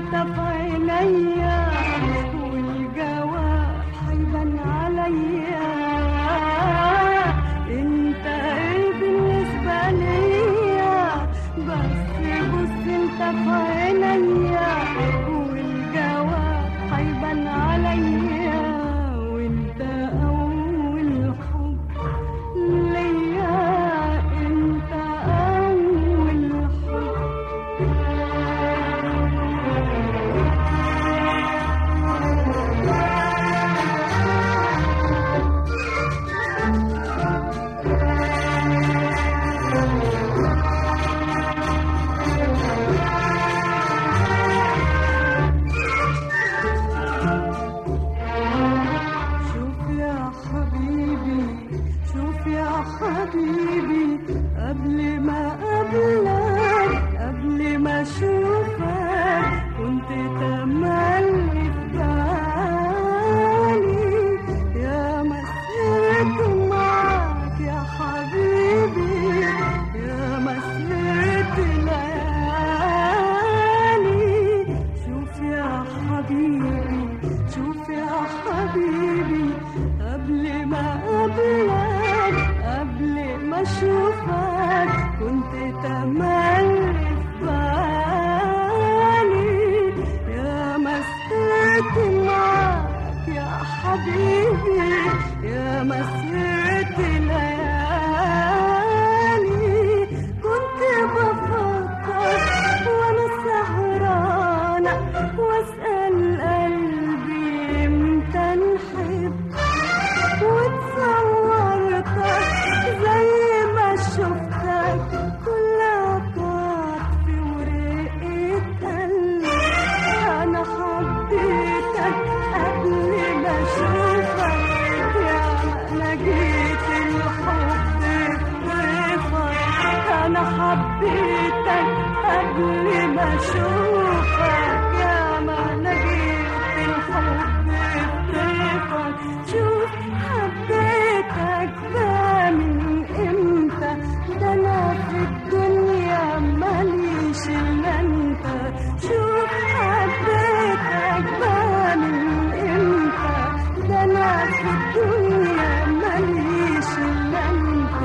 انت في عينيا والجواب هيبان عليا انت ايه بالنسبة ليا بس بص انت في عينيا والجواب هيبان عليا وانت اول حب ليا انت اول حب شوف يا حبيبي شوف يا حبيبي قبل ما قبلك قبل ما اشوفك كنت تملي في بالي يا مسيرت معاك يا حبيبي يا مسيرت ليالي شوف يا حبيبي شوف يا حبيبي قبل ما قبلك قبل ما اشوفك كنت تملي في بالي يا مسيرت معاك يا حبيبي يا مسيرت ليالي كنت بفكر وانا سهرانة واسأل قلبي امتى نحب وتصورتك زي ما شفتك كلها طاق في ورقة قلب أنا حبيتك قبل ما أشوفك يا أنا جيت الحب في طيفك أنا حبيتك قبل ما أشوفك يا ما أنا جيت الحب في طيفك شوف حبيتك بقى من امتى ده انا في الدنيا ماليش الا انت شوف حبيتك بقى من امتى ده انا في الدنيا ماليش الا انت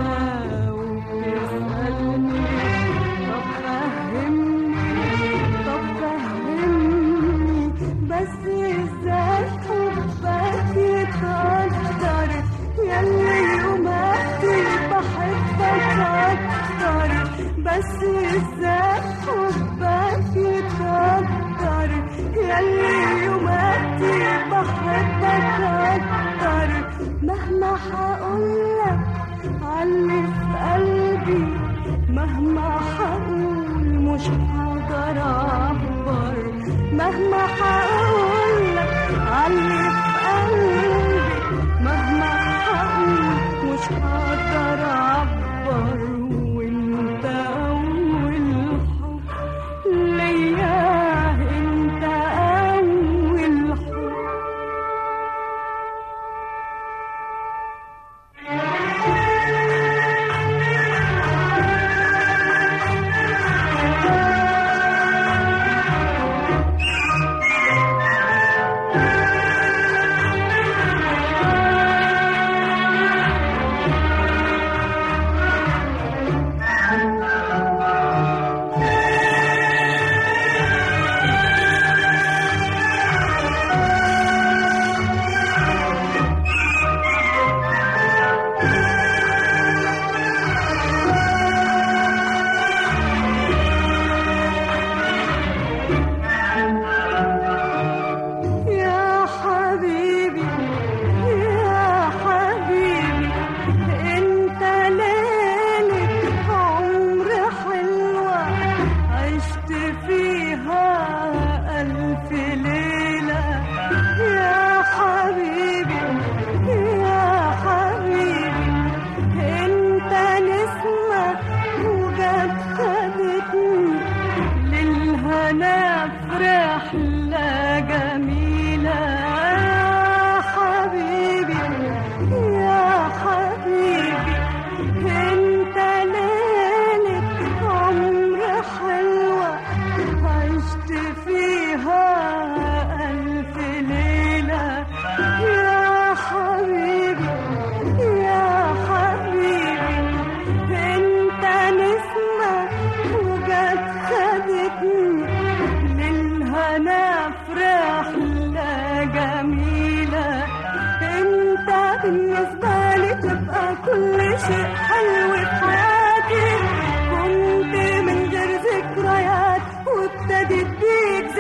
وبتسألني طب فهمني طب فهمني بس ازاي حبك يتقدر ياللي يوماتي بحبك اكتر بس ازاي حبك يتقدر ياللي يوماتي بحبك اكتر مهما هقولك علي في قلبي مهما هقول مش هقدر اعبر مهما هقولك علي في قلبي مهما هقول مش هقدر اعبر وانت اول حب ليا انت اول حب يا حبيبي يا حبيبي انت ليلة عمر حلوة عشت فيها ألف ليلة يا حبيبي يا حبيبي انت نسمة وجت خدتني للهنا في رحلة جميلة يا حبيبي يا حبيبي انت ليلة عمر حلوة عشت فيها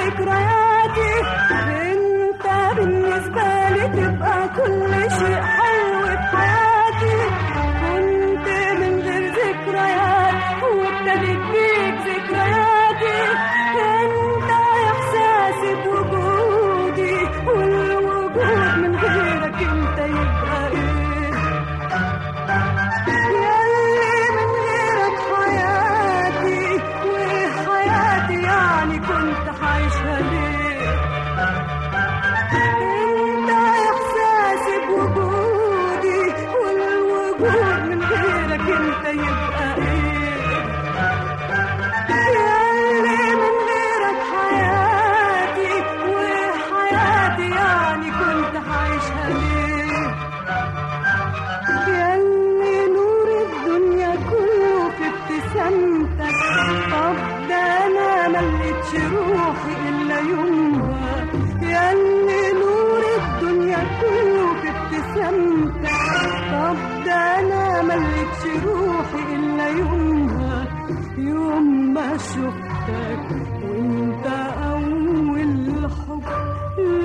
ذكرياتي انت بالنسبة لي تبقى كل شيء حلو في حياتي كنت من غير ذكريات وابتديت بيك ذكرياتي انت احساسي بوجودي والوجود من غيرك انت يبقى ايه ياللي من غيرك حياتي وحياتي يعني كنت عايشة ليه انت احساسي بوجودي والوجود من غيرك انت يبقى ايه ياللي من غيرك حياتي وحياتي يعني كنت عايشة ليه ياللي نور الدنيا كله في ابتسامتك طب ده انا مليتش روحي الا يومها ياللي نور الدنيا كله في ابتسامتك طب ده انا مليتش روحي الا يومها يوم ما شفتك وانت اول حب